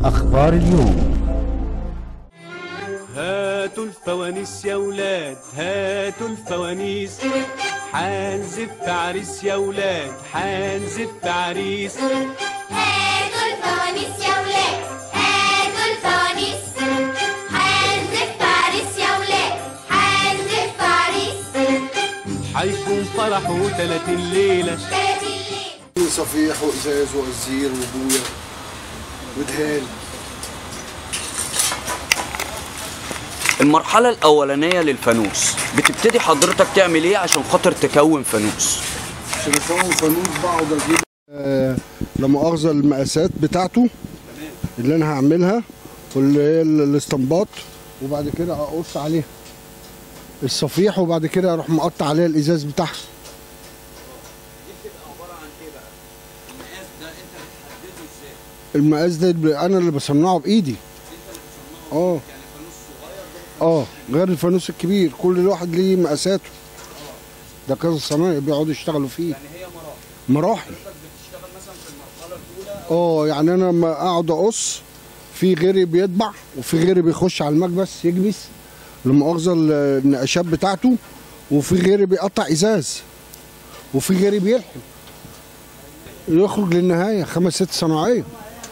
أخبار اليوم هاتوا الفوانيس يا ولاد هاتوا الفوانيس حنزف عريس يا ولاد حنزف عريس هاتوا الفوانيس يا ولاد هاتوا الفوانيس حنزف عريس يا ولاد حنزف عريس حيكون فرحه تلاتين ليلة تلاتين ليل صفيح وازاز وازير وبويا ودهان المرحلة الأولانية للفانوس بتبتدي حضرتك تعمل إيه عشان خاطر تكون فانوس؟ عشان اكون فانوس بقعد اجيب آه لا مؤاخذه المقاسات بتاعته اللي انا هعملها واللي هي ال- الاستنباط وبعد كده اقص عليها الصفيح وبعد كده اروح مقطع عليها الازاز بتاعها المقاس ده ب- انا اللي بصنعه بايدي اه اه غير الفانوس الكبير كل واحد ليه مقاساته ده كذا صنايعي بيقعدوا يشتغلوا فيه مراحل اه يعني انا لما اقعد اقص في غيري بيطبع وفي غيري بيخش على المكبس يكبس لمؤاخذه ال- النقاشات بتاعته وفي غيري بيقطع ازاز وفي غيري بيلحم يخرج للنهايه خمس ست صناعيه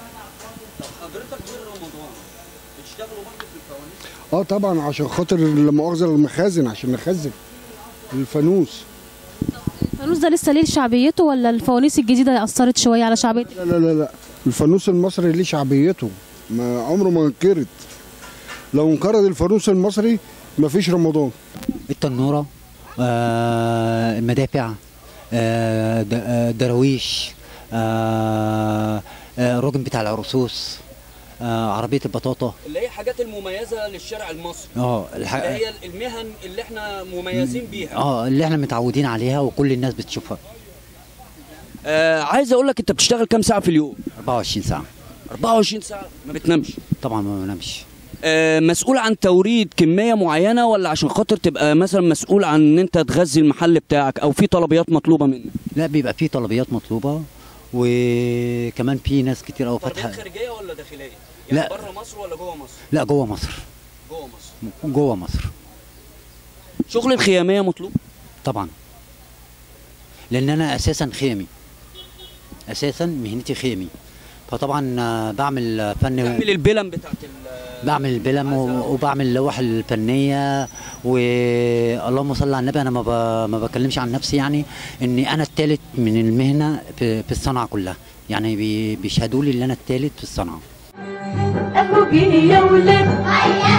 اه طبعا عشان خاطر المؤاخذه المخازن عشان نخزن الفانوس الفانوس ده لسه ليه شعبيته ولا الفوانيس الجديدة أثرت شوية على شعبية لا لا لا لا الفانوس المصري ليه شعبيته ما عمره ما انكرت لو انقرض الفانوس المصري مفيش رمضان التنورة آه، المدافع آه، د- آه، دراويش آه، آه، الراجل بتاع العرصوص آه، عربية البطاطا اللي هي حاجات المميزة للشارع المصري اه الح... اللي هي المهن اللي احنا مميزين بيها اه اللي احنا متعودين عليها وكل الناس بتشوفها آه عايز أقول لك أنت بتشتغل كام ساعة في اليوم؟ 24 ساعة 24 ساعة ما بتنامش طبعا ما بنامش آه مسؤول عن توريد كمية معينة ولا عشان خاطر تبقى مثلا مسؤول عن إن أنت تغذي المحل بتاعك أو في طلبيات مطلوبة منك؟ لا بيبقى في طلبيات مطلوبة وكمان في ناس كتير قوي فاتحة خارجية ولا داخلية؟ لا. بره مصر ولا جوه مصر؟ لا جوه مصر جوه مصر جوه مصر شغل الخيامية مطلوب؟ طبعا لان انا اساسا خيمي اساسا مهنتي خيمي فطبعا آه، بعمل فن تعمل البلم بتاعت ال- بعمل البلم و- وبعمل اللوح الفنيه واللهم صل على النبي انا ما, ب... ما بكلمش عن نفسي يعني اني انا الثالث من المهنه في, في الصنعه كلها يعني بي... بيشهدوا لي ان انا الثالث في الصنعه اهو جه يا ولاد هيا